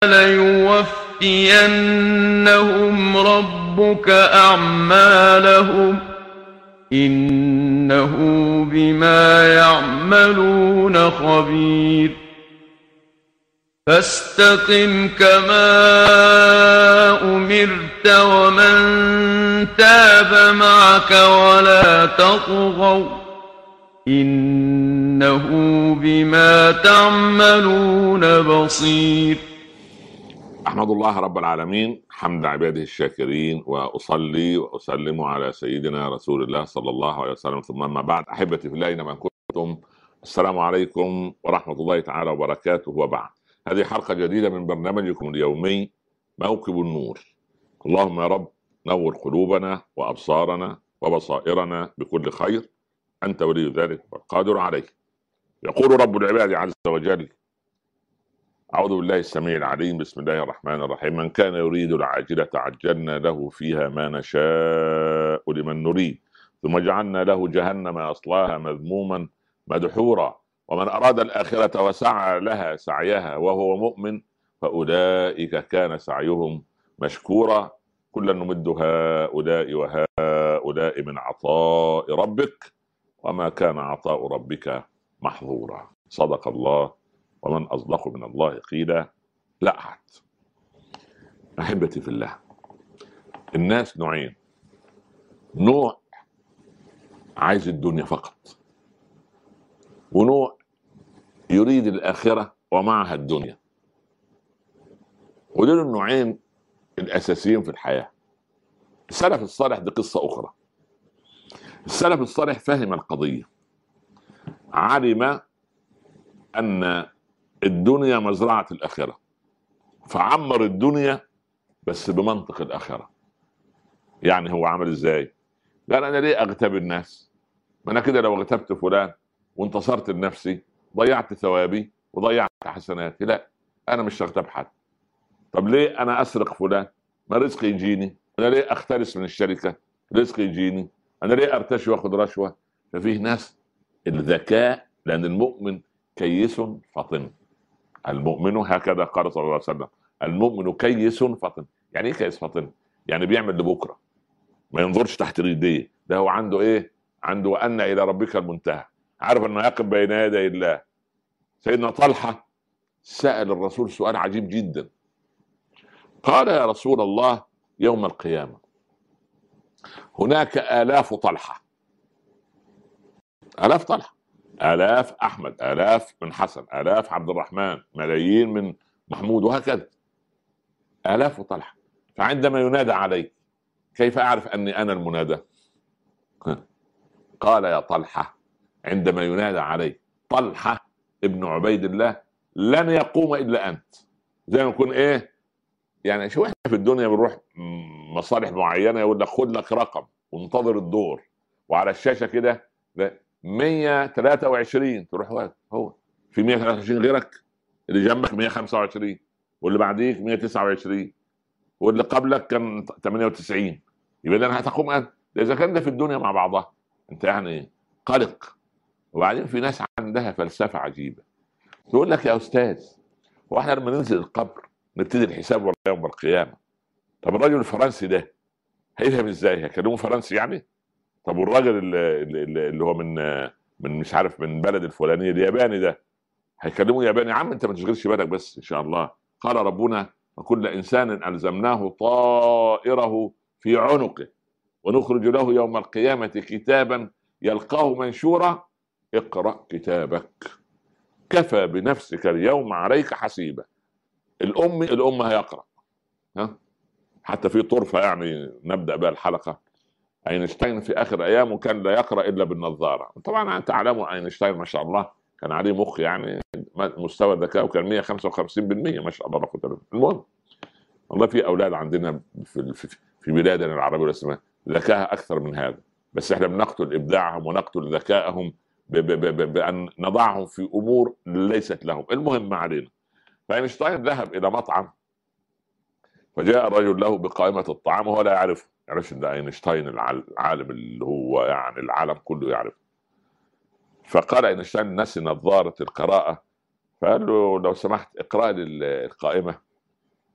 ليوفينهم ربك أعمالهم إنه بما يعملون خبير فاستقم كما أمرت ومن تاب معك ولا تطغوا إنه بما تعملون بصير احمد الله رب العالمين حمد عباده الشاكرين واصلي واسلم على سيدنا رسول الله صلى الله عليه وسلم ثم اما بعد احبتي في الله اينما كنتم السلام عليكم ورحمه الله تعالى وبركاته وبعد هذه حلقه جديده من برنامجكم اليومي موكب النور اللهم يا رب نور قلوبنا وابصارنا وبصائرنا بكل خير انت ولي ذلك والقادر عليه يقول رب العباد عز وجل أعوذ بالله السميع العليم بسم الله الرحمن الرحيم من كان يريد العاجلة عجلنا له فيها ما نشاء لمن نريد ثم جعلنا له جهنم يصلاها مذموما مدحورا ومن أراد الآخرة وسعى لها سعيها وهو مؤمن فأولئك كان سعيهم مشكورا كلا نمد هؤلاء وهؤلاء من عطاء ربك وما كان عطاء ربك محظورا صدق الله ومن أصدق من الله قيلا لا أحد أحبتي في الله الناس نوعين نوع عايز الدنيا فقط ونوع يريد الآخرة ومعها الدنيا ودول النوعين الأساسيين في الحياة السلف الصالح دي قصة أخرى السلف الصالح فهم القضية علم أن الدنيا مزرعة الآخرة فعمر الدنيا بس بمنطق الآخرة يعني هو عمل ازاي قال انا ليه اغتاب الناس ما انا كده لو اغتبت فلان وانتصرت لنفسي ضيعت ثوابي وضيعت حسناتي لا انا مش هغتاب حد طب ليه انا اسرق فلان ما رزقي يجيني انا ليه اختلس من الشركه رزقي يجيني انا ليه ارتشي واخد رشوه ففيه ناس الذكاء لان المؤمن كيس فطن المؤمن هكذا قال صلى الله عليه وسلم المؤمن كيس فطن يعني ايه كيس فطن يعني بيعمل لبكره ما ينظرش تحت رجليه ده هو عنده ايه عنده ان الى ربك المنتهى عارف انه يقف بين يدي الله سيدنا طلحه سال الرسول سؤال عجيب جدا قال يا رسول الله يوم القيامه هناك الاف طلحه الاف طلحه آلاف أحمد آلاف من حسن آلاف عبد الرحمن ملايين من محمود وهكذا آلاف طلحة فعندما ينادى علي كيف أعرف أني أنا المنادى قال يا طلحة عندما ينادى علي طلحة ابن عبيد الله لن يقوم إلا أنت زي ما يكون إيه يعني شو احنا في الدنيا بنروح مصالح معينه يقول لك خد لك رقم وانتظر الدور وعلى الشاشه كده 123 تروح واقف هو في 123 غيرك اللي جنبك 125 واللي بعديك 129 واللي قبلك كان 98 يبقى انا هتقوم انت اذا كان ده في الدنيا مع بعضها انت يعني قلق وبعدين في ناس عندها فلسفه عجيبه تقول لك يا استاذ هو احنا لما ننزل القبر نبتدي الحساب ولا يوم القيامه طب الراجل الفرنسي ده هيفهم ازاي هيكلمه فرنسي يعني طب والراجل اللي, اللي هو من من مش عارف من بلد الفلانيه الياباني ده هيكلموا ياباني يا عم انت ما تشغلش بالك بس ان شاء الله قال ربنا وكل انسان الزمناه طائره في عنقه ونخرج له يوم القيامه كتابا يلقاه منشورا اقرا كتابك كفى بنفسك اليوم عليك حسيبا الام الام هيقرا ها حتى في طرفه يعني نبدا بها الحلقه اينشتاين في اخر ايامه كان لا يقرا الا بالنظاره طبعا تعلموا اينشتاين ما شاء الله كان عليه مخ يعني مستوى ذكائه كان 155% ما شاء الله لا قوه المهم والله في اولاد عندنا في في, في بلادنا العربيه والاسلاميه ذكاء اكثر من هذا بس احنا بنقتل ابداعهم ونقتل ذكائهم بان نضعهم في امور ليست لهم المهم ما علينا فاينشتاين ذهب الى مطعم فجاء الرجل له بقائمه الطعام وهو لا يعرفه يعرفش ده اينشتاين العالم اللي هو يعني العالم كله يعرفه فقال اينشتاين نسي نظاره القراءه فقال له لو سمحت اقرا لي القائمه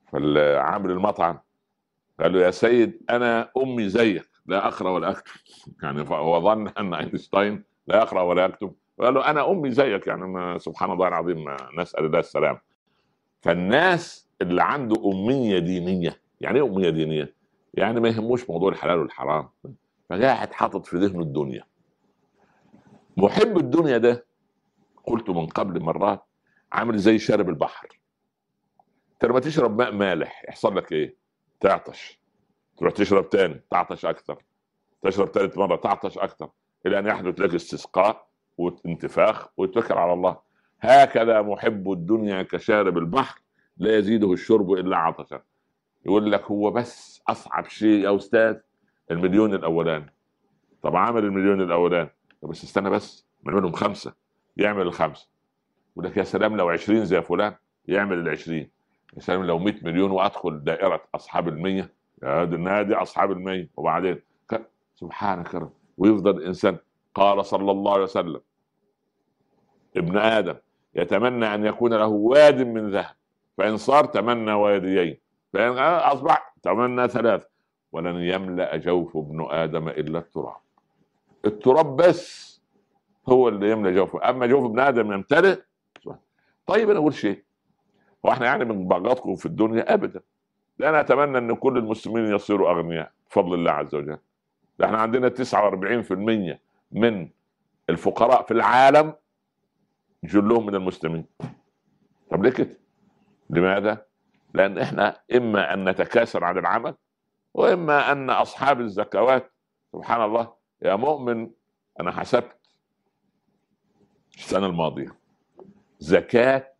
فالعامل المطعم قال له يا سيد انا امي زيك لا اقرا ولا اكتب يعني هو ظن ان اينشتاين لا يقرا ولا يكتب قال له انا امي زيك يعني ما سبحان الله العظيم نسال الله السلام فالناس اللي عنده اميه دينيه يعني ايه اميه دينيه؟ يعني ما يهموش موضوع الحلال والحرام فقاعد حاطط في ذهنه الدنيا محب الدنيا ده قلت من قبل مرات عامل زي شارب البحر انت لما تشرب ماء مالح يحصل لك ايه؟ تعطش تروح تشرب تاني تعطش اكثر تشرب ثالث مره تعطش اكثر الى ان يحدث لك استسقاء وانتفاخ ويتوكل على الله هكذا محب الدنيا كشارب البحر لا يزيده الشرب الا عطشا يقول لك هو بس اصعب شيء يا استاذ المليون الاولاني طب عمل المليون الاولاني بس استنى بس نعملهم خمسه يعمل الخمسه يقول لك يا سلام لو 20 زي فلان يعمل ال 20 يا سلام لو 100 مليون وادخل دائره اصحاب ال 100 يا النادي اصحاب ال 100 وبعدين سبحانك رب ويفضل الانسان قال صلى الله عليه وسلم ابن ادم يتمنى ان يكون له واد من ذهب فان صار تمنى واديين فان اصبح تمنى ثلاث ولن يملا جوف ابن ادم الا التراب التراب بس هو اللي يملى جوفه اما جوف ابن ادم يمتلئ طيب انا اقول شيء هو احنا يعني من بغضكم في الدنيا ابدا لا انا اتمنى ان كل المسلمين يصيروا اغنياء بفضل الله عز وجل احنا عندنا 49% من الفقراء في العالم جلهم من المسلمين طب ليه كده؟ لماذا؟ لان احنا اما ان نتكاسل عن العمل واما ان اصحاب الزكوات سبحان الله يا مؤمن انا حسبت السنه الماضيه زكاه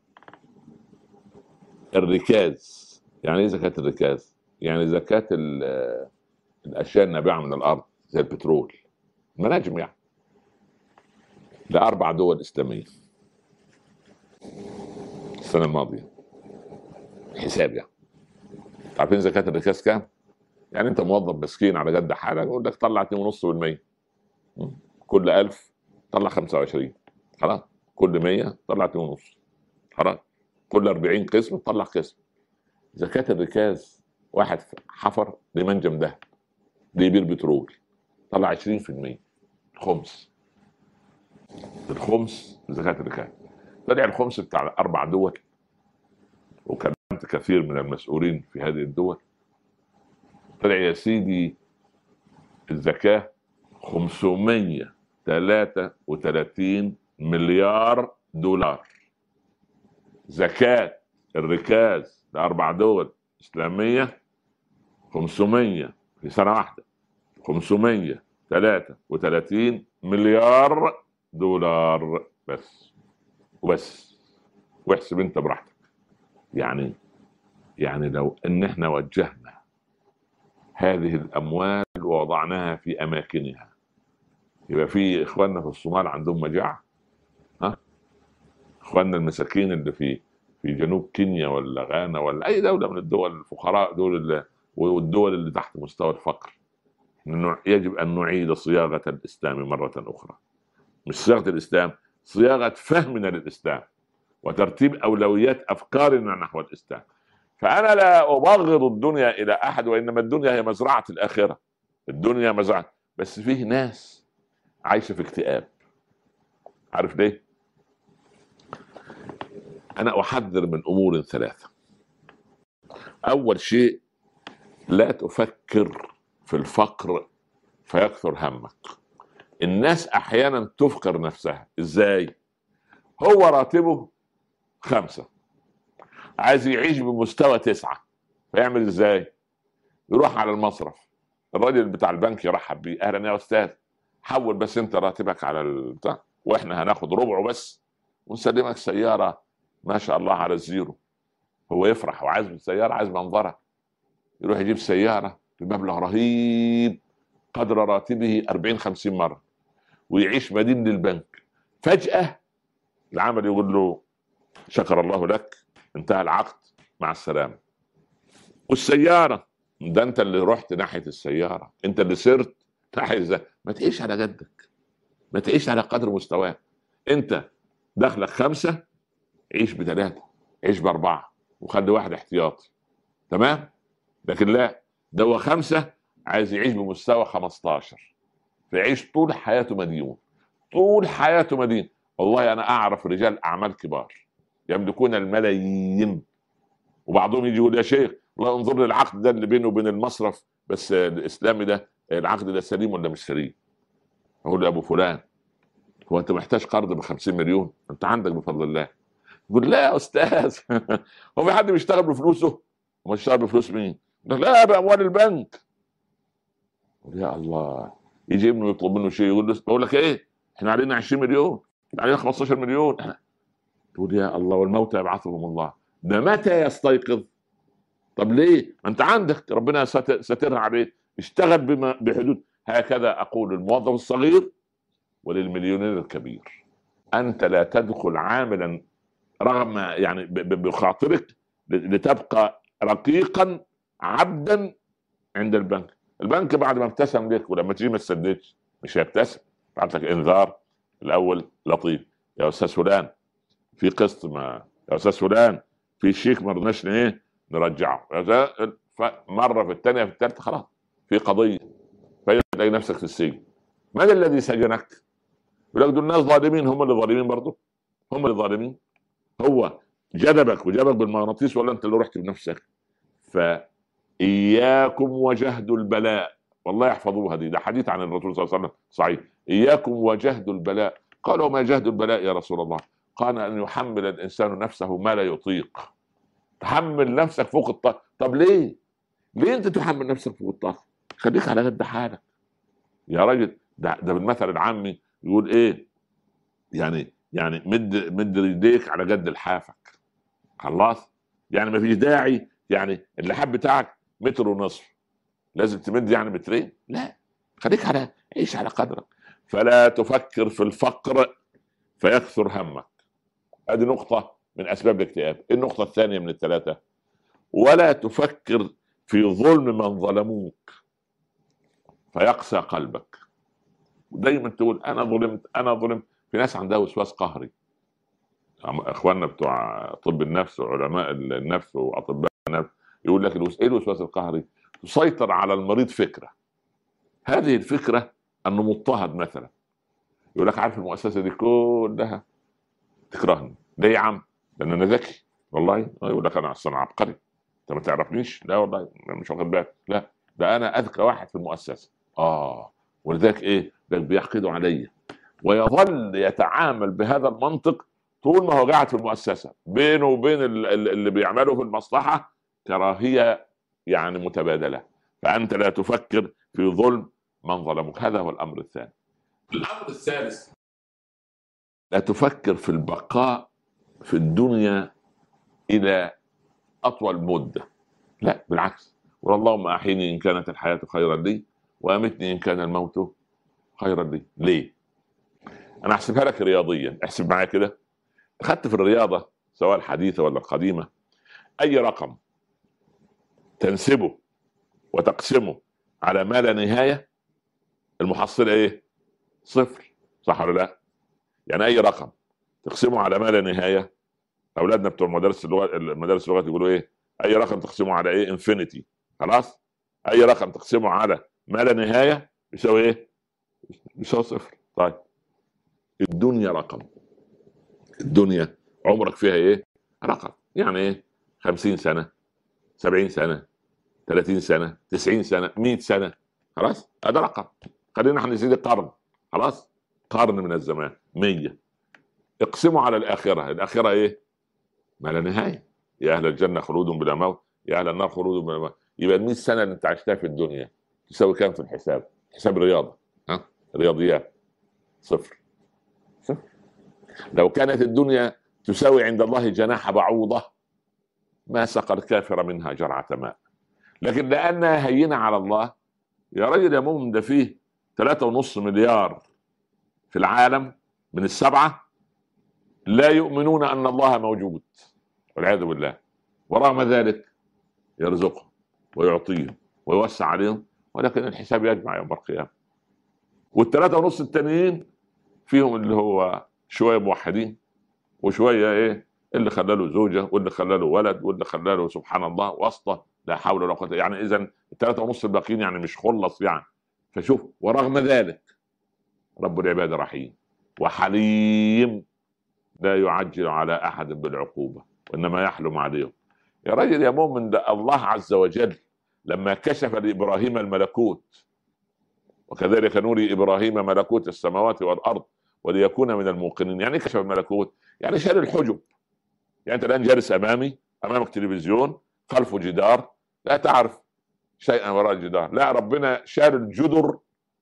الركاز يعني ايه زكاه الركاز؟ يعني زكاه الاشياء النابعه من الارض زي البترول المناجم يعني لاربع دول اسلاميه السنه الماضيه حساب يعني عارفين زكاه الركاز كام؟ يعني انت موظف مسكين على قد حالك يقول لك طلع 2.5% كل 1000 طلع 25 خلاص كل 100 طلع 2.5 خلاص كل 40 قسم طلع قسم زكاه الركاز واحد حفر لمنجم ذهب ليبير بترول طلع 20% خمس الخمس زكاة الركاز طلع الخمس بتاع أربع دول وكلمت كثير من المسؤولين في هذه الدول طلع يا سيدي الزكاة 533 مليار دولار زكاة الركاز لأربع دول إسلامية 500 في سنة واحدة 533 مليار دولار بس وبس واحسب انت براحتك يعني يعني لو ان احنا وجهنا هذه الاموال ووضعناها في اماكنها يبقى في اخواننا في الصومال عندهم مجاعه ها اخواننا المساكين اللي في في جنوب كينيا ولا غانا ولا اي دوله من الدول الفقراء دول اللي والدول اللي تحت مستوى الفقر يجب ان نعيد صياغه الاسلام مره اخرى مش صياغه الاسلام صياغه فهمنا للاسلام وترتيب اولويات افكارنا نحو الاسلام فانا لا ابغض الدنيا الى احد وانما الدنيا هي مزرعه الاخره الدنيا مزرعه بس فيه ناس عايشه في اكتئاب عارف ليه انا احذر من امور ثلاثه اول شيء لا تفكر في الفقر فيكثر همك الناس احيانا تفقر نفسها ازاي هو راتبه خمسة عايز يعيش بمستوى تسعة فيعمل ازاي يروح على المصرف الراجل بتاع البنك يرحب بيه اهلا يا استاذ حول بس انت راتبك على البتاع واحنا هناخد ربعه بس ونسلمك سياره ما شاء الله على الزيرو هو يفرح وعايز سياره عايز منظره يروح يجيب سياره بمبلغ رهيب قدر راتبه 40 50 مره ويعيش مدين للبنك فجاه العمل يقول له شكر الله لك انتهى العقد مع السلامه والسياره ده انت اللي رحت ناحيه السياره انت اللي سرت ناحيه ازاي ما تعيش على قدك ما تعيش على قدر مستواك انت دخلك خمسه عيش بثلاثه عيش باربعه وخلي واحد احتياطي تمام لكن لا ده هو خمسه عايز يعيش بمستوى 15 فيعيش طول حياته مديون طول حياته مدين والله انا اعرف رجال اعمال كبار يملكون الملايين وبعضهم يجي يقول يا شيخ والله انظر للعقد ده اللي بينه وبين المصرف بس الاسلامي ده العقد ده سليم ولا مش سليم؟ اقول له ابو فلان هو انت محتاج قرض ب 50 مليون انت عندك بفضل الله يقول لا يا استاذ هو في حد بيشتغل بفلوسه؟ هو بيشتغل بفلوس مين؟ لا باموال البنك يا الله يجي ابنه يطلب منه شيء يقول له بقول لك ايه احنا علينا 20 مليون علينا 15 مليون احنا تقول يا الله والموتى يبعثهم الله ده متى يستيقظ طب ليه ما انت عندك ربنا سترها عليه اشتغل بما بحدود هكذا اقول الموظف الصغير وللمليونير الكبير انت لا تدخل عاملا رغم يعني بخاطرك لتبقى رقيقا عبدا عند البنك البنك بعد ما ابتسم لك ولما تيجي ما تسددش مش هيبتسم بعت لك انذار الاول لطيف يا استاذ فلان في قسط ما يا استاذ فلان في شيك ما رضناش ايه نرجعه مره في الثانيه في الثالثه خلاص في قضيه فتلاقي نفسك في السجن من الذي سجنك؟ يقول لك دول الناس ظالمين هم اللي ظالمين برضه هم اللي ظالمين هو جذبك وجذبك بالمغناطيس ولا انت اللي رحت بنفسك فاياكم وجهد البلاء والله يحفظوها دي ده حديث عن الرسول صلى الله عليه وسلم صحيح اياكم وجهد البلاء قالوا وما جهد البلاء يا رسول الله قال ان يحمل الانسان نفسه ما لا يطيق تحمل نفسك فوق الطاقه طب ليه ليه انت تحمل نفسك فوق الطاقه خليك على قد حالك يا راجل ده, ده بالمثل العامي يقول ايه يعني يعني مد مد رجليك على قد لحافك خلاص يعني ما فيش داعي يعني اللحاف بتاعك متر ونصف لازم تمد يعني مترين لا خليك على عيش على قدرك فلا تفكر في الفقر فيكثر همك هذه نقطة من أسباب الاكتئاب النقطة الثانية من الثلاثة ولا تفكر في ظلم من ظلموك فيقسى قلبك دايما تقول انا ظلمت انا ظلمت في ناس عندها وسواس قهري اخواننا بتوع طب النفس وعلماء النفس واطباء النفس يقول لك ايه الوسواس القهري؟ تسيطر على المريض فكره هذه الفكره انه مضطهد مثلا يقول لك عارف المؤسسه دي كلها تكرهني ليه يا عم؟ لان انا ذكي والله يقول لك انا اصلا عبقري انت ما تعرفنيش لا والله مش واخد بالك لا ده انا اذكى واحد في المؤسسه اه ولذلك ايه؟ ده بيحقدوا عليا ويظل يتعامل بهذا المنطق طول ما هو قاعد في المؤسسه بينه وبين اللي بيعمله في المصلحه كراهيه يعني متبادله فانت لا تفكر في ظلم من ظلمك هذا هو الامر الثاني الامر الثالث لا تفكر في البقاء في الدنيا الى اطول مده لا بالعكس واللهم احيني ان كانت الحياه خيرا لي وامتني ان كان الموت خيرا لي ليه انا احسبها لك رياضيا احسب معايا كده اخذت في الرياضه سواء الحديثه ولا القديمه اي رقم تنسبه وتقسمه على ما لا نهايه المحصله ايه؟ صفر صح ولا لا؟ يعني اي رقم تقسمه على ما لا نهايه اولادنا بتوع مدارس اللغات مدارس اللغات يقولوا ايه؟ اي رقم تقسمه على ايه؟ انفينيتي خلاص؟ اي رقم تقسمه على ما لا نهايه يساوي ايه؟ يساوي صفر طيب الدنيا رقم الدنيا عمرك فيها ايه؟ رقم يعني ايه؟ 50 سنه 70 سنه 30 سنه 90 سنه 100 سنه خلاص هذا رقم خلينا احنا نزيد القرن خلاص قرن من الزمان 100 اقسموا على الاخره الاخره ايه؟ ما لا نهايه يا اهل الجنه خلود بلا موت يا اهل النار خلود بلا موت يبقى ال 100 سنه اللي انت عشتها في الدنيا تساوي كام في الحساب؟ حساب رياضه ها؟ رياضيات صفر صفر لو كانت الدنيا تساوي عند الله جناح بعوضه ما سقى الكافر منها جرعه ماء لكن لانها هينه على الله يا راجل يا مؤمن ده فيه ثلاثة ونص مليار في العالم من السبعة لا يؤمنون أن الله موجود والعياذ بالله ورغم ذلك يرزقهم ويعطيهم ويوسع عليهم ولكن الحساب يجمع يوم القيامة والثلاثة ونص التانيين فيهم اللي هو شوية موحدين وشوية ايه اللي خلى له زوجة واللي خلى له ولد واللي خلى له سبحان الله واسطة لا حول ولا قوه يعني اذا الثلاثه ونص الباقيين يعني مش خلص يعني فشوف ورغم ذلك رب العباد رحيم وحليم لا يعجل على احد بالعقوبه وانما يحلم عليهم يا راجل يا مؤمن ده الله عز وجل لما كشف لابراهيم الملكوت وكذلك نوري ابراهيم ملكوت السماوات والارض وليكون من الموقنين يعني كشف الملكوت يعني شال الحجب يعني انت الان جالس امامي امامك تلفزيون خلفه جدار لا تعرف شيئا وراء الجدار لا ربنا شال الجدر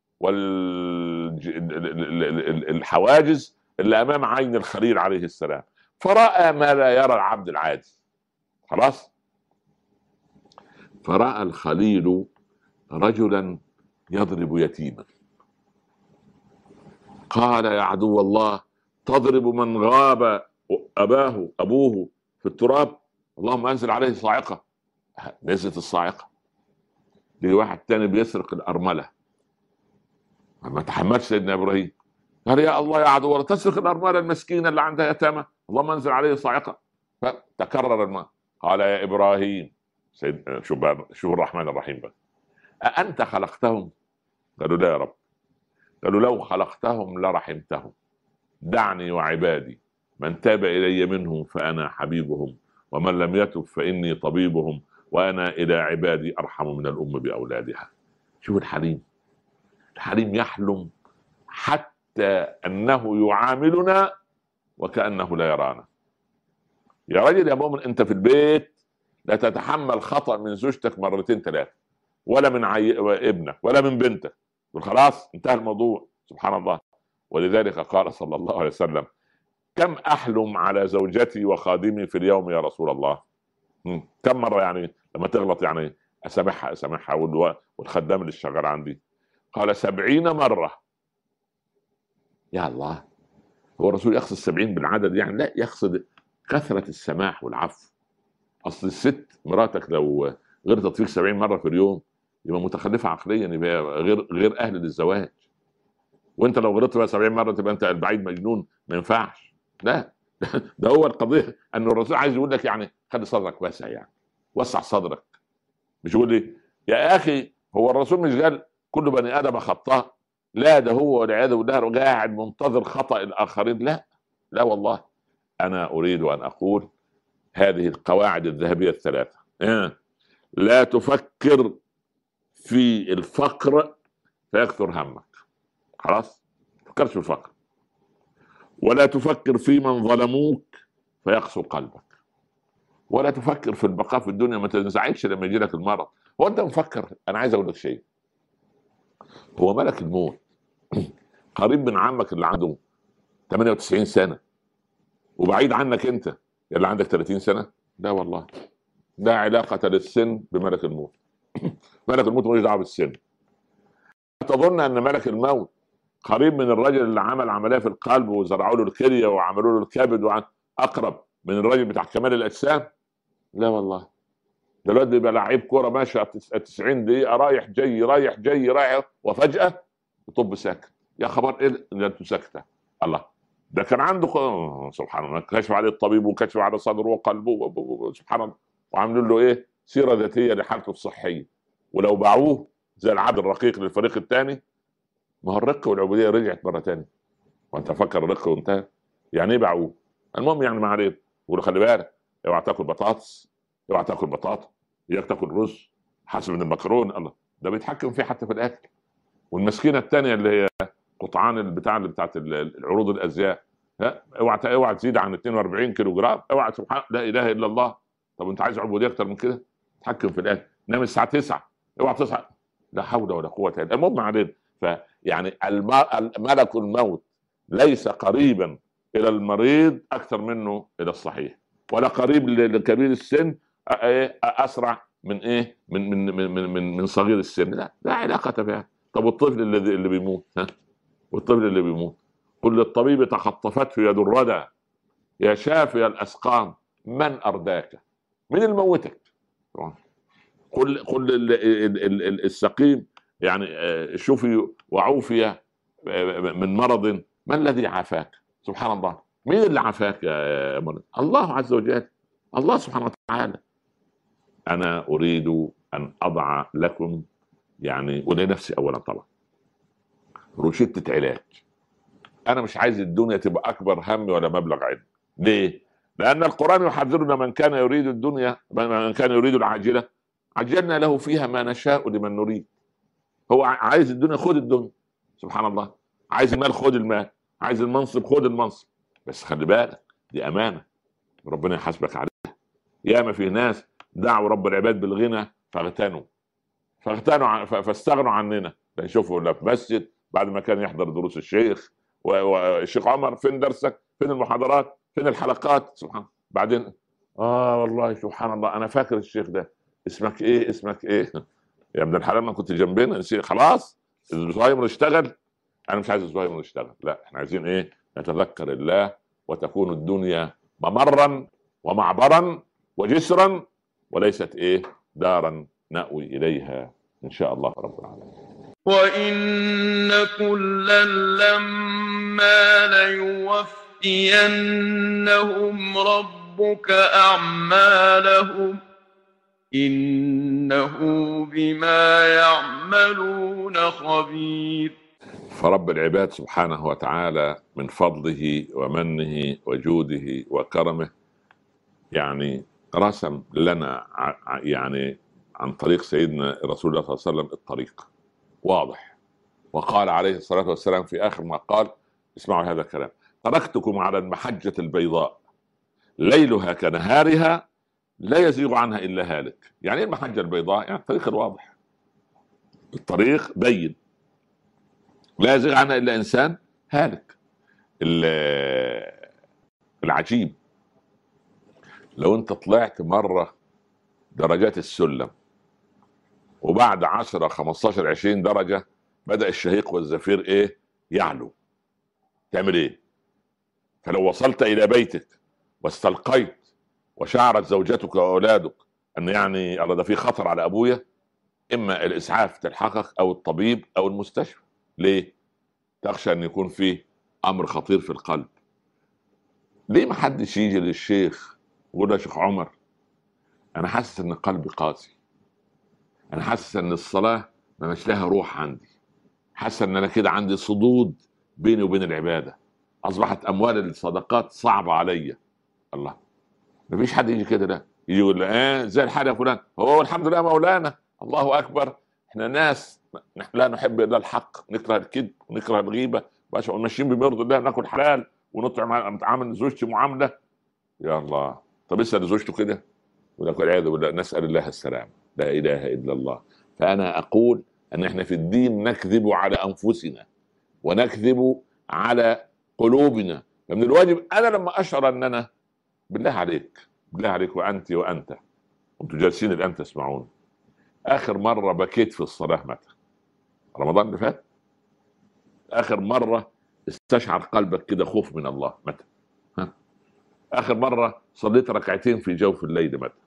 والحواجز اللي امام عين الخليل عليه السلام فراى ما لا يرى العبد العادي خلاص فراى الخليل رجلا يضرب يتيما قال يا عدو الله تضرب من غاب اباه ابوه في التراب اللهم انزل عليه صاعقه نزلت الصاعقه ليه واحد تاني بيسرق الارمله ما تحملش سيدنا ابراهيم قال يا الله يا عدو الله تسرق الارمله المسكينه اللي عندها يتامى اللهم انزل عليه صاعقه فتكرر الماء قال يا ابراهيم سيد شوف شوف الرحمن الرحيم بقى أأنت خلقتهم؟ قالوا لا يا رب قالوا لو خلقتهم لرحمتهم دعني وعبادي من تاب إلي منهم فأنا حبيبهم ومن لم يتب فإني طبيبهم وأنا إلى عبادي أرحم من الأم بأولادها شوف الحليم الحليم يحلم حتى أنه يعاملنا وكأنه لا يرانا يا راجل يا مؤمن أنت في البيت لا تتحمل خطأ من زوجتك مرتين ثلاثة ولا من عي... ابنك ولا من بنتك خلاص انتهى الموضوع سبحان الله ولذلك قال صلى الله عليه وسلم كم احلم على زوجتي وخادمي في اليوم يا رسول الله كم مره يعني لما تغلط يعني اسامحها اسامحها والخدام اللي شغال عندي قال سبعين مره يا الله هو الرسول يقصد السبعين بالعدد يعني لا يقصد كثرة السماح والعفو أصل الست مراتك لو غلطت فيك سبعين مرة في اليوم يبقى متخلفه عقليا يبقى غير غير اهل للزواج وانت لو غلطت بقى 70 مره تبقى انت البعيد مجنون ما ينفعش لا ده هو القضيه ان الرسول عايز يقول لك يعني خلي صدرك واسع يعني وسع صدرك مش يقول لي يا اخي هو الرسول مش قال كل بني ادم خطاء لا ده هو والعياذ بالله قاعد منتظر خطا الاخرين لا لا والله انا اريد ان اقول هذه القواعد الذهبيه الثلاثه إيه؟ لا تفكر في الفقر فيكثر همك خلاص فكرش في الفقر ولا تفكر في من ظلموك فيقسو قلبك ولا تفكر في البقاء في الدنيا ما تنزعجش لما يجي لك المرض هو انت مفكر انا عايز اقول لك شيء هو ملك الموت قريب من عمك اللي عنده 98 سنه وبعيد عنك انت اللي عندك 30 سنه لا والله لا علاقه للسن بملك الموت ملك الموت ملوش دعوه بالسن تظن ان ملك الموت قريب من الرجل اللي عمل عمليه في القلب وزرعوا له الكليه وعملوا له الكبد وعن اقرب من الراجل بتاع كمال الاجسام لا والله دلوقتي بيبقى لعيب كوره ماشي 90 دقيقه رايح جاي رايح جاي رايح وفجاه يطب ساكت يا خبر ايه اللي انتوا ساكته الله ده كان عنده سبحان الله كشف عليه الطبيب وكشف على صدره وقلبه سبحان الله وعاملين له ايه سيره ذاتيه لحالته الصحيه ولو باعوه زي العبد الرقيق للفريق الثاني ما هو الرق والعبوديه رجعت مره ثانيه وانت فكر الرق وانتهى يعني ايه باعوه المهم يعني ما علينا يقولوا خلي بالك اوعى تاكل بطاطس اوعى تاكل بطاطا اياك تاكل رز حسب من المكرون الله ده بيتحكم فيه حتى في الاكل والمسكينه الثانيه اللي هي قطعان البتاع اللي بتاعت العروض الازياء ها اوعى اوعى تزيد عن 42 كيلو جرام اوعى سبحان لا اله الا الله طب انت عايز عبوديه اكتر من كده تحكم في الاكل نام الساعه 9 اوعى تصحى لا حول ولا قوه الا بالله المهم علينا فيعني ملك الموت ليس قريبا الى المريض اكثر منه الى الصحيح ولا قريب لكبير السن اسرع من ايه من من من من, من, من صغير السن لا لا علاقه بها طب والطفل اللي اللي بيموت ها والطفل اللي بيموت كل الطبيب تخطفته يد الردى يا شافي الاسقام من ارداك من الموتك قل قل السقيم يعني آه، شفي وعوفي آه، من مرض ما الذي عافاك سبحان الله مين اللي عافاك يا مرض الله عز وجل الله سبحانه وتعالى انا اريد ان اضع لكم يعني ولنفسي اولا طبعا روشتة علاج انا مش عايز الدنيا تبقى اكبر همي ولا مبلغ علمي ليه؟ لان القران يحذرنا من كان يريد الدنيا من كان يريد العاجله عجلنا له فيها ما نشاء لمن نريد هو عايز الدنيا خد الدنيا سبحان الله عايز المال خد المال عايز المنصب خد المنصب بس خلي بالك دي امانه ربنا يحاسبك عليها ياما في ناس دعوا رب العباد بالغنى فاغتنوا فاغتنوا فاستغنوا عننا يشوفوا لا في مسجد بعد ما كان يحضر دروس الشيخ والشيخ عمر فين درسك؟ فين المحاضرات؟ فين الحلقات؟ سبحان الله بعدين اه والله سبحان الله انا فاكر الشيخ ده اسمك ايه؟ اسمك ايه؟ يا ابن الحلال ما كنت جنبنا خلاص الزهايمر اشتغل انا مش عايز الزهايمر يشتغل لا احنا عايزين ايه؟ نتذكر الله وتكون الدنيا ممرا ومعبرا وجسرا وليست ايه؟ دارا نأوي اليها ان شاء الله رب العالمين وإن كلا لما ليوفينهم ربك أعمالهم إنه بما يعملون خبير فرب العباد سبحانه وتعالى من فضله ومنه وجوده وكرمه يعني رسم لنا يعني عن طريق سيدنا رسول الله صلى الله عليه وسلم الطريق واضح وقال عليه الصلاة والسلام في آخر ما قال اسمعوا هذا الكلام تركتكم على المحجة البيضاء ليلها كنهارها لا يزيغ عنها إلا هالك يعني ايه المحجة البيضاء يعني الطريق الواضح الطريق بين لا يزيغ عنها إلا إنسان هالك العجيب لو انت طلعت مرة درجات السلم وبعد 10 15 20 درجه بدا الشهيق والزفير ايه يعلو تعمل ايه فلو وصلت الى بيتك واستلقيت وشعرت زوجتك واولادك ان يعني الله ده في خطر على ابويا اما الاسعاف تلحقك او الطبيب او المستشفى ليه تخشى ان يكون في امر خطير في القلب ليه ما حدش يجي للشيخ ويقول يا شيخ عمر انا حاسس ان قلبي قاسي انا حاسس ان الصلاه ما مش لها روح عندي حاسس ان انا كده عندي صدود بيني وبين العباده اصبحت اموال الصدقات صعبه عليا الله ما فيش حد يجي كده لا يجي يقول ايه زي الحال يا فلان هو الحمد لله مولانا الله اكبر احنا ناس نحن لا نحب الا الحق نكره الكذب ونكره الغيبه ماشيين بمرض الله ناكل حلال ونطعم نتعامل زوجتي معامله يا الله طب اسال زوجته كده ولا والعياذ بالله نسال الله السلامه لا اله الا الله فانا اقول ان احنا في الدين نكذب على انفسنا ونكذب على قلوبنا فمن الواجب انا لما اشعر ان انا بالله عليك بالله عليك وانت وانت وانتم جالسين الان تسمعون اخر مره بكيت في الصلاه متى؟ رمضان اللي فات اخر مره استشعر قلبك كده خوف من الله متى؟ ها؟ اخر مره صليت ركعتين في جوف الليل متى؟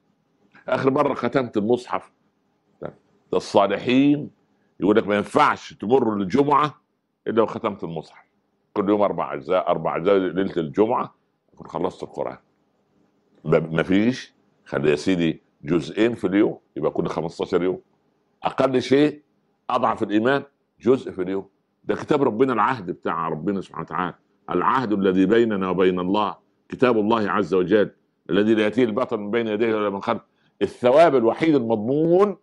اخر مره ختمت المصحف ده الصالحين يقول لك ما ينفعش تمر الجمعه الا وختمت المصحف كل يوم اربع اجزاء اربع اجزاء ليله الجمعه اكون خلصت القران ما فيش خلي يا سيدي جزئين في اليوم يبقى كل 15 يوم اقل شيء اضعف الايمان جزء في اليوم ده كتاب ربنا العهد بتاع ربنا سبحانه وتعالى العهد الذي بيننا وبين الله كتاب الله عز وجل الذي لا ياتيه الباطل من بين يديه ولا من خلفه الثواب الوحيد المضمون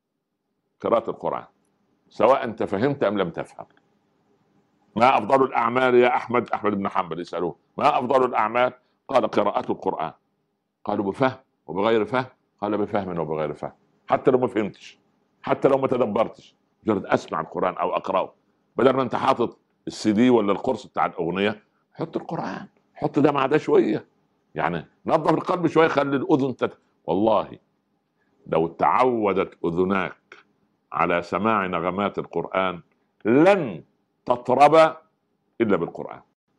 قراءة القرآن سواء أنت فهمت أم لم تفهم ما أفضل الأعمال يا أحمد أحمد بن حنبل يسألوه ما أفضل الأعمال قال قراءة القرآن قالوا بفهم وبغير فهم قال بفهم وبغير فهم حتى لو ما فهمتش حتى لو ما تدبرتش مجرد اسمع القران او اقراه بدل ما انت حاطط السي دي ولا القرص بتاع الاغنيه حط القران حط ده مع ده شويه يعني نظف القلب شويه خلي الاذن تت... والله لو تعودت اذناك على سماع نغمات القران لن تطرب الا بالقران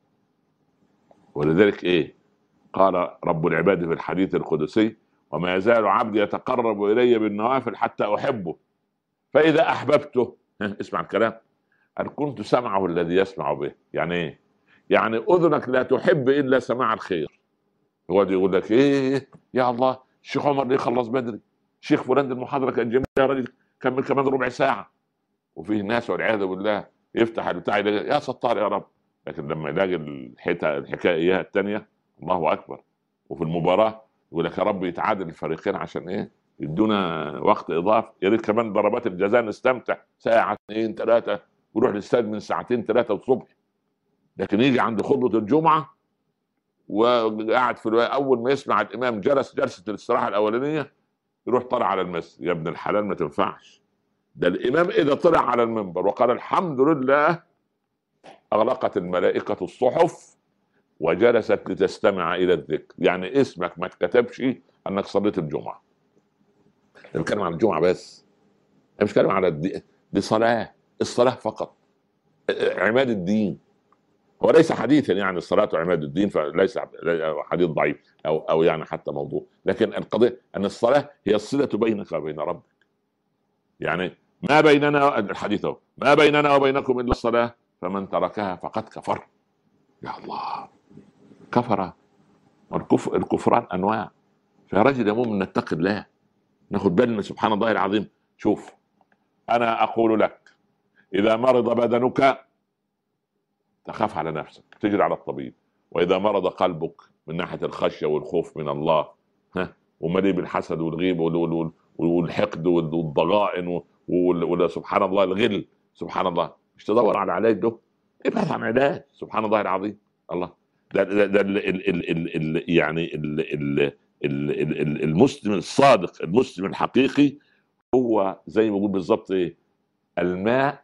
ولذلك ايه قال رب العباد في الحديث القدسي وما يزال عبدي يتقرب الي بالنوافل حتى احبه فاذا احببته اسمع الكلام ان كنت سمعه الذي يسمع به يعني ايه يعني اذنك لا تحب الا سماع الخير هو يقول لك ايه يا الله الشيخ عمر ليه خلص بدري شيخ فلان المحاضره كانت جميله يا راجل كمل كمان ربع ساعه وفيه ناس والعياذ بالله يفتح البتاع يلاقي يا ستار يا رب لكن لما يلاقي الحكايه الحكايه اياها الثانيه الله اكبر وفي المباراه يقول لك يا رب يتعادل الفريقين عشان ايه يدونا وقت اضافي يا ريت كمان ضربات الجزاء نستمتع ساعه اثنين ثلاثه ونروح الاستاد من ساعتين ثلاثه الصبح لكن يجي عند خطبه الجمعه وقاعد في الوقت اول ما يسمع الامام جلس جلسه الاستراحه الاولانيه يروح طالع على المسجد يا ابن الحلال ما تنفعش ده الامام اذا طلع على المنبر وقال الحمد لله اغلقت الملائكه الصحف وجلست لتستمع الى الذكر يعني اسمك ما اتكتبش انك صليت الجمعه بنتكلم عن الجمعه بس مش بتكلم على الدي... دي صلاه الصلاه فقط عماد الدين هو ليس حديثا يعني الصلاة عماد الدين فليس حديث ضعيف أو أو يعني حتى موضوع لكن القضية أن الصلاة هي الصلة بينك وبين ربك يعني ما بيننا الحديث هو ما بيننا وبينكم إلا الصلاة فمن تركها فقد كفر يا الله كفر والكفر الكفران أنواع فيا رجل يا مؤمن نتقي الله ناخد بالنا سبحان الله العظيم شوف أنا أقول لك إذا مرض بدنك تخاف على نفسك تجري على الطبيب واذا مرض قلبك من ناحيه الخشيه والخوف من الله ها ومليء بالحسد والغيب والحقد والضغائن وسبحان الله الغل سبحان الله مش تدور على علاج ده ابحث عن علاج سبحان الله العظيم الله ده ده, ده ال ال ال ال يعني ال ال ال المسلم الصادق المسلم الحقيقي هو زي ما بقول بالظبط ايه الماء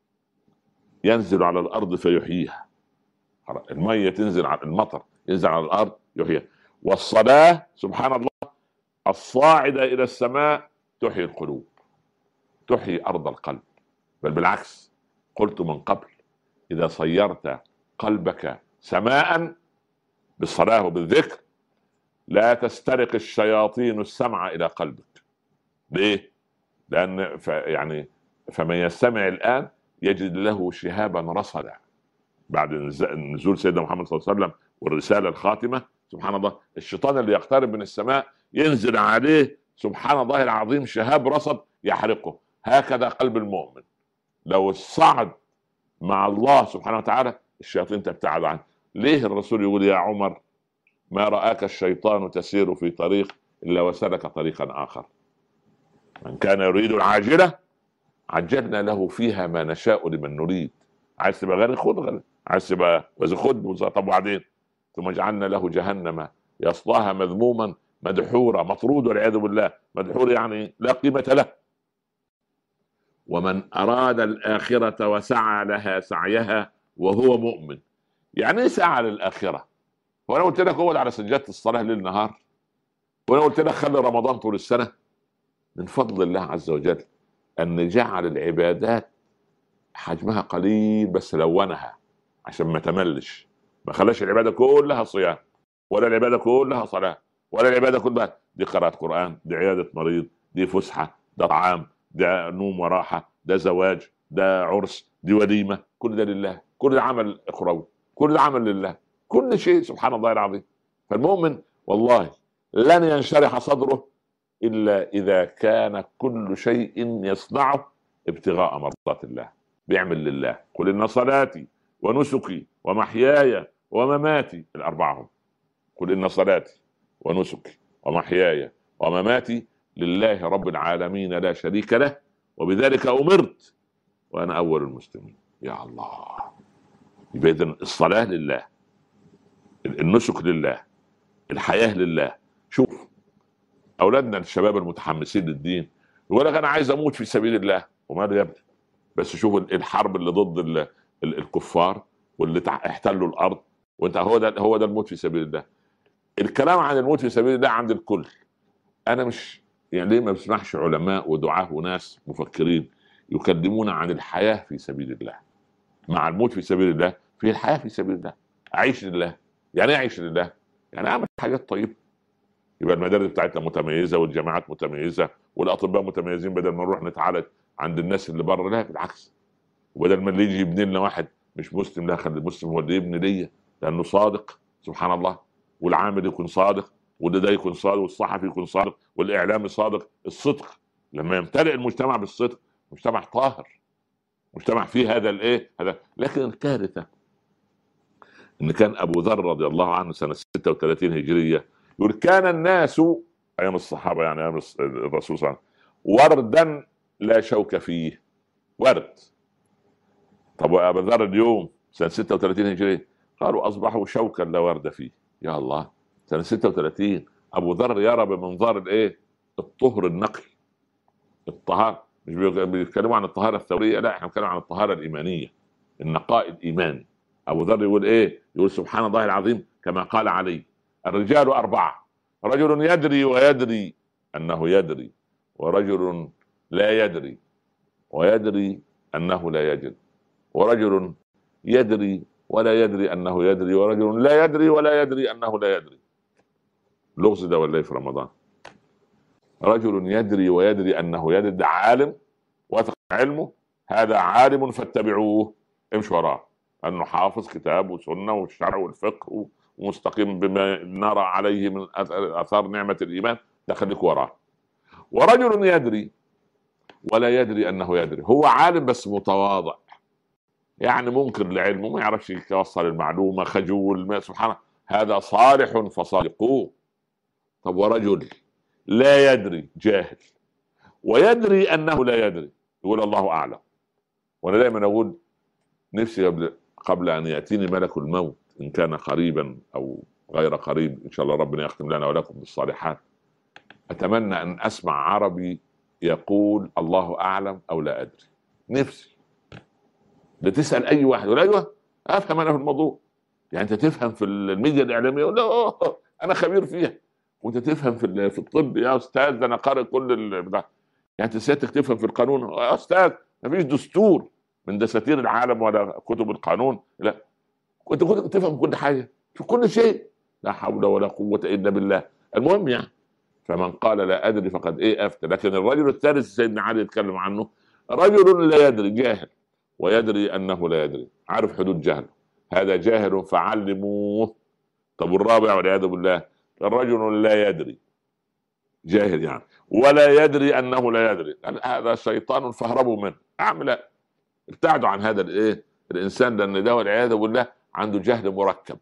ينزل على الارض فيحييها الميه تنزل على المطر ينزل على الارض يحييها والصلاه سبحان الله الصاعده الى السماء تحيي القلوب تحيي ارض القلب بل بالعكس قلت من قبل اذا صيرت قلبك سماء بالصلاه وبالذكر لا تسترق الشياطين السمع الى قلبك ليه؟ لان يعني فمن يستمع الان يجد له شهابا رصدا بعد نزول سيدنا محمد صلى الله عليه وسلم والرساله الخاتمه سبحان الله الشيطان اللي يقترب من السماء ينزل عليه سبحان الله العظيم شهاب رصد يحرقه هكذا قلب المؤمن لو صعد مع الله سبحانه وتعالى الشياطين تبتعد عنه ليه الرسول يقول يا عمر ما رآك الشيطان تسير في طريق إلا وسلك طريقا آخر من كان يريد العاجلة عجلنا له فيها ما نشاء لمن نريد عايز تبقى غني خد غني عايز تبقى بس خد طب وبعدين ثم جعلنا له جهنم يصلاها مذموما مدحورا مطرود والعياذ بالله مدحور يعني لا قيمة له ومن أراد الآخرة وسعى لها سعيها وهو مؤمن يعني ايه سعى للآخرة وانا قلت لك اقعد على سجادة الصلاة ليل نهار وانا قلت لك خلي رمضان طول السنة من فضل الله عز وجل ان جعل العبادات حجمها قليل بس لونها عشان ما تملش ما خلاش العباده كلها صيام ولا العباده كلها صلاه ولا العباده كلها دي قراءه قران دي عياده مريض دي فسحه ده طعام ده نوم وراحه ده زواج ده عرس دي وليمه كل ده لله كل ده عمل اخروي كل ده عمل لله كل شيء سبحان الله العظيم فالمؤمن والله لن ينشرح صدره الا اذا كان كل شيء يصنعه ابتغاء مرضات الله بيعمل لله قل ان صلاتي ونسكي ومحياي ومماتي الاربعه هم قل ان صلاتي ونسكي ومحياي ومماتي لله رب العالمين لا شريك له وبذلك امرت وانا اول المسلمين يا الله يبقى اذا الصلاه لله النسك لله الحياه لله شوف اولادنا الشباب المتحمسين للدين يقول لك انا عايز اموت في سبيل الله وماذا يا ابني بس شوف الحرب اللي ضد الكفار واللي احتلوا الارض وانت هو ده هو ده الموت في سبيل الله الكلام عن الموت في سبيل الله عند الكل انا مش يعني ليه ما بسمعش علماء ودعاه وناس مفكرين يكلمون عن الحياه في سبيل الله مع الموت في سبيل الله في الحياه في سبيل الله اعيش لله يعني ايه اعيش لله يعني اعمل حاجات طيبه يبقى المدارس بتاعتنا متميزه والجامعات متميزه والاطباء متميزين بدل ما نروح نتعالج عند الناس اللي بره لا بالعكس وبدل ما اللي يجي يبني لنا واحد مش مسلم لا خلي المسلم هو اللي يبني ليا لانه صادق سبحان الله والعامل يكون صادق وده ده يكون صادق والصحفي يكون صادق والاعلامي صادق الصدق لما يمتلئ المجتمع بالصدق مجتمع طاهر مجتمع فيه هذا الايه هذا لكن الكارثه ان كان ابو ذر رضي الله عنه سنه 36 هجريه يقول كان الناس ايام الصحابه يعني ايام الرسول صلى الله عليه وسلم وردا لا شوك فيه ورد طب وابو ذر اليوم سنه 36 هجريه قالوا اصبحوا شوكا لا ورد فيه يا الله سنه 36 ابو ذر يرى بمنظار الايه؟ الطهر النقي الطهاره مش بيتكلموا عن الطهاره الثوريه لا احنا بنتكلم عن الطهاره الايمانيه النقاء الايماني ابو ذر يقول ايه؟ يقول سبحان الله العظيم كما قال علي الرجال اربعه رجل يدري ويدري انه يدري ورجل لا يدري ويدري انه لا يجد ورجل يدري ولا يدري انه يدري ورجل لا يدري ولا يدري انه لا يدري لغز ده ولا إيه في رمضان رجل يدري ويدري انه يدري ده عالم وثق علمه هذا عالم فاتبعوه امشوا وراه انه حافظ كتاب وسنه والشرع والفقه ومستقيم بما نرى عليه من اثار نعمه الايمان ده خليك وراه ورجل يدري ولا يدري انه يدري هو عالم بس متواضع يعني منكر لعلمه ما يعرفش يوصل المعلومه خجول ما سبحانه هذا صالح فصادقوه طب ورجل لا يدري جاهل ويدري انه لا يدري يقول الله اعلم وانا دائما اقول نفسي قبل قبل ان ياتيني ملك الموت ان كان قريبا او غير قريب ان شاء الله ربنا يختم لنا ولكم بالصالحات اتمنى ان اسمع عربي يقول الله اعلم او لا ادري نفسي بتسال اي واحد يقول ايوه افهم انا في الموضوع يعني انت تفهم في الميديا الاعلاميه لا انا خبير فيها وانت تفهم في في الطب يا استاذ ده انا قارئ كل ال... يعني انت سيادتك تفهم في القانون يا استاذ ما فيش دستور من دساتير العالم ولا كتب القانون لا كنت كنت تفهم كل حاجه في كل شيء لا حول ولا قوه الا بالله المهم يعني فمن قال لا ادري فقد ايه افتى لكن الرجل الثالث سيدنا علي يتكلم عنه رجل لا يدري جاهل ويدري انه لا يدري عارف حدود جهله هذا جاهل فعلموه طب الرابع والعياذ بالله الرجل لا يدري جاهل يعني ولا يدري انه لا يدري هذا شيطان فاهربوا منه اعمل ابتعدوا عن هذا الايه الانسان لان ده والعياذ بالله عنده جهل مركب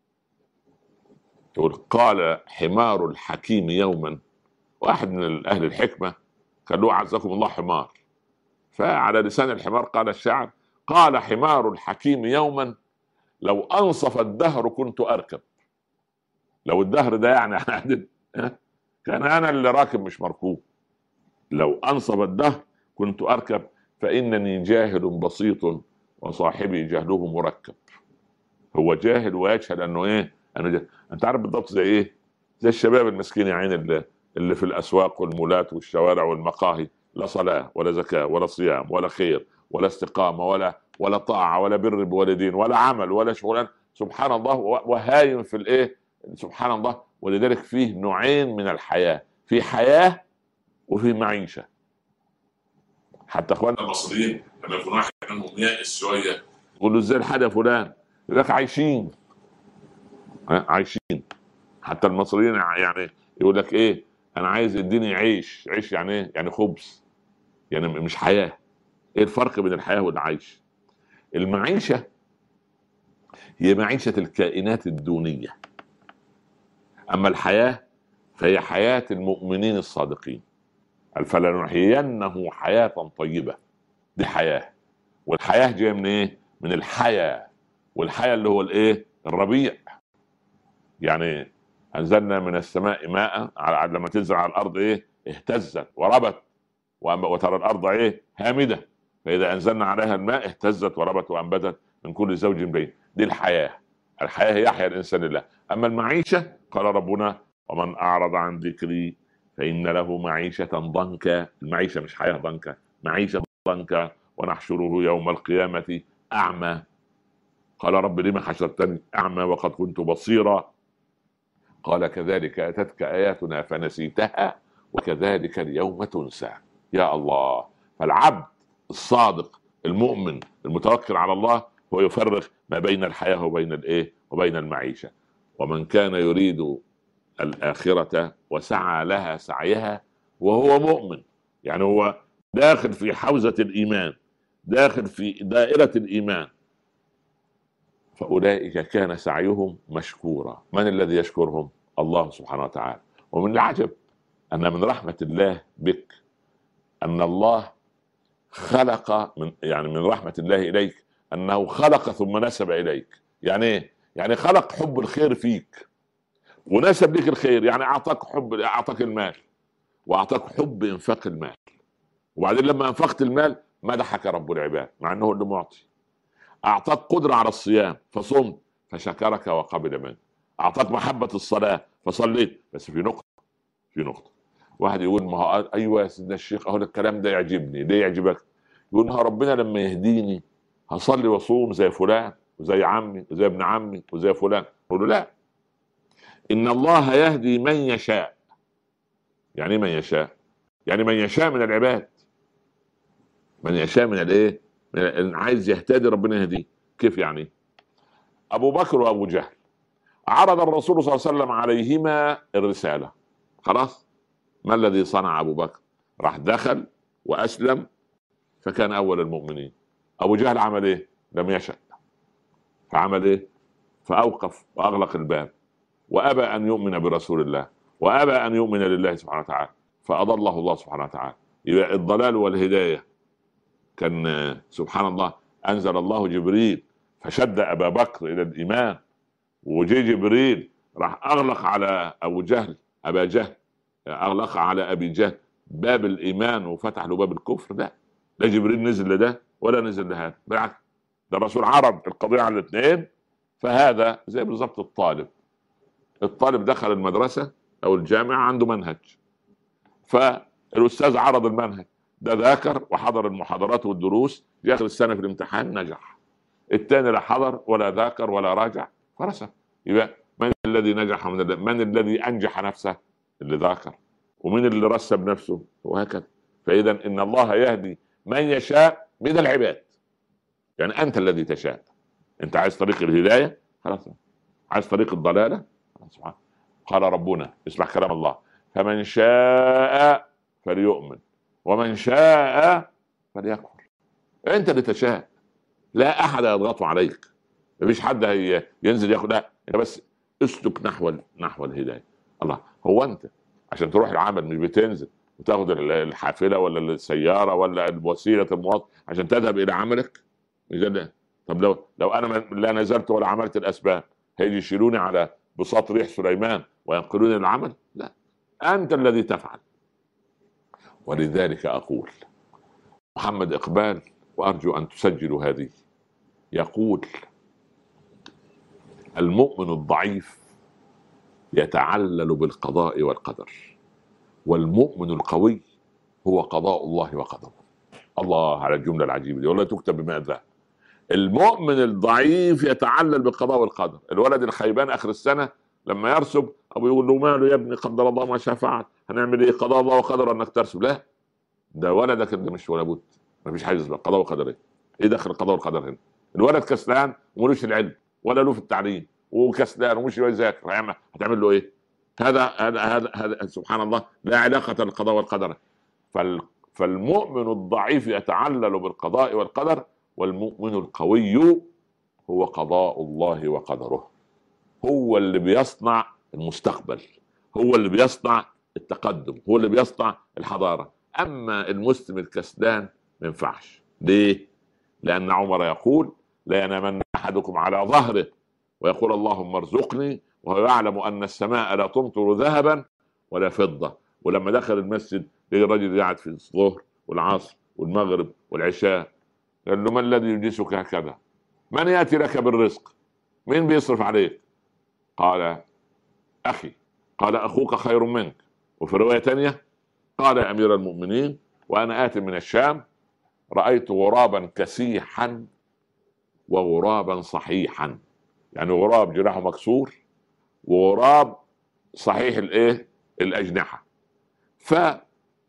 يقول قال حمار الحكيم يوما واحد من اهل الحكمه كان له عزكم الله حمار فعلى لسان الحمار قال الشاعر قال حمار الحكيم يوما لو انصف الدهر كنت اركب لو الدهر ده يعني عادل كان انا اللي راكب مش مركوب لو انصب الدهر كنت اركب فانني جاهل بسيط وصاحبي جهله مركب هو جاهل ويجهل انه ايه انه جاهل. انت عارف بالضبط زي ايه زي الشباب المسكين يا عين اللي, اللي في الاسواق والمولات والشوارع والمقاهي لا صلاه ولا زكاه ولا صيام ولا خير ولا استقامه ولا ولا طاعه ولا بر بوالدين ولا عمل ولا شغلان سبحان الله وهايم في الايه سبحان الله ولذلك فيه نوعين من الحياه في حياه وفي معيشه حتى اخواننا المصريين لما يكون واحد منهم يائس شويه يقول له ازاي الحال يا فلان يقول لك عايشين عايشين حتى المصريين يعني يقول لك ايه انا عايز اديني عيش عيش يعني ايه يعني خبز يعني مش حياه ايه الفرق بين الحياه والعيش المعيشه هي معيشه الكائنات الدونيه اما الحياه فهي حياه المؤمنين الصادقين فلنحيينه حياه طيبه دي حياه والحياه جايه من ايه من الحياه والحياه اللي هو الايه الربيع يعني انزلنا من السماء ماء لما تنزل على الارض ايه اهتزت وربت وترى الارض ايه هامده فاذا انزلنا عليها الماء اهتزت وربت وانبتت من كل زوج بين دي الحياه الحياه يحيا الانسان الله اما المعيشه قال ربنا ومن اعرض عن ذكري فان له معيشه ضنكا المعيشه مش حياه ضنكا معيشه ضنكا ونحشره يوم القيامه اعمى قال رب لم حشرتني اعمى وقد كنت بصيرا قال كذلك اتتك اياتنا فنسيتها وكذلك اليوم تنسى يا الله فالعبد الصادق المؤمن المتوكل على الله هو يفرق ما بين الحياه وبين الايه وبين المعيشه ومن كان يريد الاخره وسعى لها سعيها وهو مؤمن يعني هو داخل في حوزه الايمان داخل في دائره الايمان فاولئك كان سعيهم مشكورا من الذي يشكرهم الله سبحانه وتعالى ومن العجب ان من رحمه الله بك ان الله خلق من يعني من رحمه الله اليك انه خلق ثم نسب اليك يعني ايه يعني خلق حب الخير فيك ونسب لك الخير يعني اعطاك حب اعطاك المال واعطاك حب انفاق المال وبعدين لما انفقت المال مدحك رب العباد مع انه اللي معطي اعطاك قدره على الصيام فصمت فشكرك وقبل منك اعطاك محبه الصلاه فصليت بس في نقطه في نقطه واحد يقول ما هو ايوه يا سيدنا الشيخ اهو الكلام ده يعجبني ليه يعجبك؟ يقول ما ربنا لما يهديني هصلي واصوم زي فلان وزي عمي وزي ابن عمي وزي فلان يقول له لا ان الله يهدي من يشاء يعني من يشاء يعني من يشاء من العباد من يشاء من الايه من عايز يهتدي ربنا يهديه كيف يعني ابو بكر وابو جهل عرض الرسول صلى الله عليه وسلم عليهما الرساله خلاص ما الذي صنع ابو بكر راح دخل واسلم فكان اول المؤمنين ابو جهل عمل ايه لم يشأ فعمل ايه فاوقف واغلق الباب وابى ان يؤمن برسول الله وابى ان يؤمن لله سبحانه وتعالى فاضله الله سبحانه وتعالى يبقى الضلال والهدايه كان سبحان الله انزل الله جبريل فشد ابا بكر الى الايمان وجي جبريل راح اغلق على ابو جهل ابا جهل اغلق على ابي جهل باب الايمان وفتح له باب الكفر ده لا جبريل نزل لده ولا نزل لهذا بالعكس ده الرسول عرض القضيه على الاثنين فهذا زي بالظبط الطالب الطالب دخل المدرسه او الجامعه عنده منهج فالاستاذ عرض المنهج ده ذاكر وحضر المحاضرات والدروس في اخر السنه في الامتحان نجح الثاني لا حضر ولا ذاكر ولا راجع فرسب يبقى من الذي نجح من, من الذي انجح نفسه اللي ذاكر ومن اللي رسب نفسه وهكذا فاذا ان الله يهدي من يشاء من العباد يعني انت الذي تشاء انت عايز طريق الهدايه خلاص عايز طريق الضلاله سبحان قال ربنا اسمع كلام الله فمن شاء فليؤمن ومن شاء فليكفر انت اللي تشاء لا احد يضغط عليك مفيش حد ينزل ياخد لا انت بس اسلك نحو نحو الهدايه الله هو انت عشان تروح العمل مش بتنزل وتاخد الحافله ولا السياره ولا وسيله المواصل عشان تذهب الى عملك طب لو لو انا لا نزلت ولا عملت الاسباب هيجي يشيلوني على بساط ريح سليمان وينقلوني العمل لا انت الذي تفعل ولذلك اقول محمد اقبال وارجو ان تسجلوا هذه يقول المؤمن الضعيف يتعلل بالقضاء والقدر والمؤمن القوي هو قضاء الله وقدره الله على الجمله العجيبه دي والله تكتب بماذا المؤمن الضعيف يتعلل بالقضاء والقدر الولد الخيبان اخر السنه لما يرسب ابو يقول له ماله يا ابني قدر الله ما شاء فعل هنعمل ايه قضاء الله وقدر انك ترسب لا ده ولدك اللي مش ولا بد ما فيش حاجه اسمها قضاء وقدر ايه ايه دخل القضاء والقدر هنا الولد كسلان وملوش العلم ولا له في التعليم وكسلان ومش يذاكر هتعمل له ايه هذا هذا هذا هذا سبحان الله لا علاقه للقضاء والقدر فالمؤمن الضعيف يتعلل بالقضاء والقدر والمؤمن القوي هو قضاء الله وقدره هو اللي بيصنع المستقبل هو اللي بيصنع التقدم هو اللي بيصنع الحضاره اما المسلم الكسلان ما ينفعش ليه؟ لان عمر يقول لا ينامن احدكم على ظهره ويقول اللهم ارزقني وهو يعلم ان السماء لا تمطر ذهبا ولا فضه ولما دخل المسجد لقى الرجل قاعد في الظهر والعصر والمغرب والعشاء قال له ما الذي يجلسك هكذا؟ من ياتي لك بالرزق؟ مين بيصرف عليك؟ قال اخي قال اخوك خير منك وفي روايه ثانيه قال يا امير المؤمنين وانا اتي من الشام رايت غرابا كسيحا وغرابا صحيحا يعني غراب جناحه مكسور وغراب صحيح الايه الاجنحه فرأيت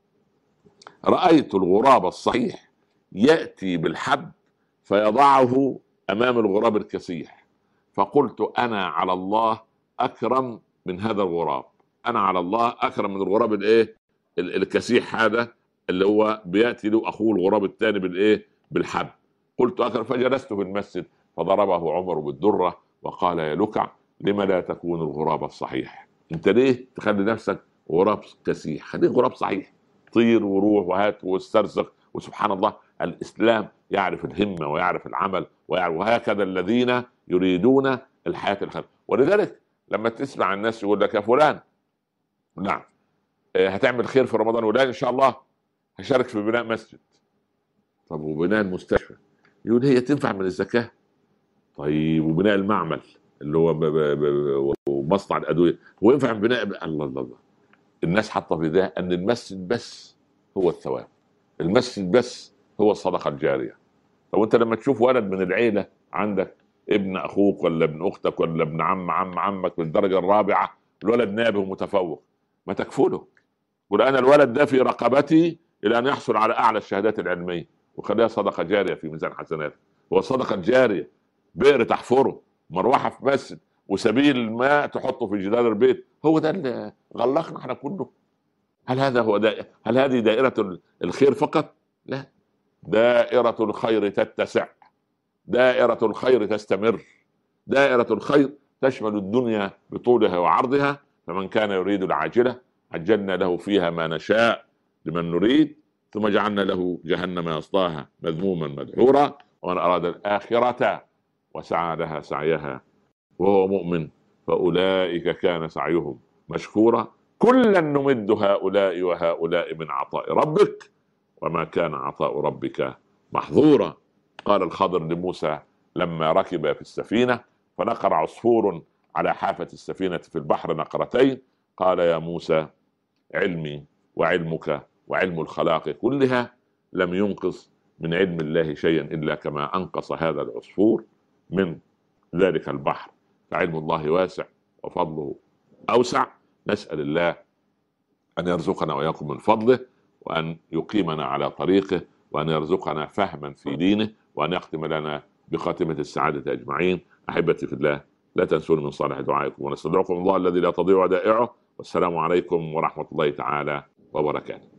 الغراب الصحيح يأتي بالحب فيضعه أمام الغراب الكسيح فقلت أنا على الله أكرم من هذا الغراب انا على الله اكرم من الغراب الايه ال- الكسيح هذا اللي هو بياتي له اخوه الغراب الثاني بالايه بالحب قلت اكرم فجلست في المسجد فضربه عمر بالدره وقال يا لكع لم لا تكون الغراب الصحيح انت ليه تخلي نفسك غراب كسيح خليك غراب صحيح طير وروح وهات واسترزق وسبحان الله الاسلام يعرف الهمه ويعرف العمل ويعرف وهكذا الذين يريدون الحياه الخير ولذلك لما تسمع الناس يقول لك يا فلان نعم آه، هتعمل خير في رمضان ولا ان شاء الله هشارك في بناء مسجد طب وبناء المستشفى يقول هي تنفع من الزكاه طيب وبناء المعمل اللي هو ب- ب- ب- ومصنع الادويه هو ينفع من بناء الله الله الله الناس حاطه في ده ان المسجد بس هو الثواب المسجد بس هو الصدقه الجاريه طب انت لما تشوف ولد من العيله عندك ابن اخوك ولا ابن اختك ولا ابن عم عم عمك بالدرجه الرابعه الولد نابه ومتفوق ما تكفله قل انا الولد ده في رقبتي الى ان يحصل على اعلى الشهادات العلميه وخليها صدقه جاريه في ميزان حسناته هو الصدقه الجاريه بئر تحفره مروحه في مسجد وسبيل الماء تحطه في جدار البيت هو ده اللي غلقنا احنا كله هل هذا هو دائرة هل هذه دائرة الخير فقط؟ لا دائرة الخير تتسع دائرة الخير تستمر دائرة الخير تشمل الدنيا بطولها وعرضها فمن كان يريد العاجلة عجلنا له فيها ما نشاء لمن نريد ثم جعلنا له جهنم يصلاها مذموما مدحورا ومن أراد الآخرة وسعى لها سعيها وهو مؤمن فأولئك كان سعيهم مشكورا كلا نمد هؤلاء وهؤلاء من عطاء ربك وما كان عطاء ربك محظورا قال الخضر لموسى لما ركب في السفينة فنقر عصفور على حافة السفينة في البحر نقرتين قال يا موسى علمي وعلمك وعلم الخلاق كلها لم ينقص من علم الله شيئا إلا كما أنقص هذا العصفور من ذلك البحر فعلم الله واسع وفضله أوسع نسأل الله أن يرزقنا وإياكم من فضله وأن يقيمنا على طريقه وأن يرزقنا فهما في دينه وأن يختم لنا بخاتمة السعادة أجمعين أحبتي في الله لا تنسون من صالح دعائكم ونستودعكم الله الذي لا تضيع ودائعه والسلام عليكم ورحمة الله تعالى وبركاته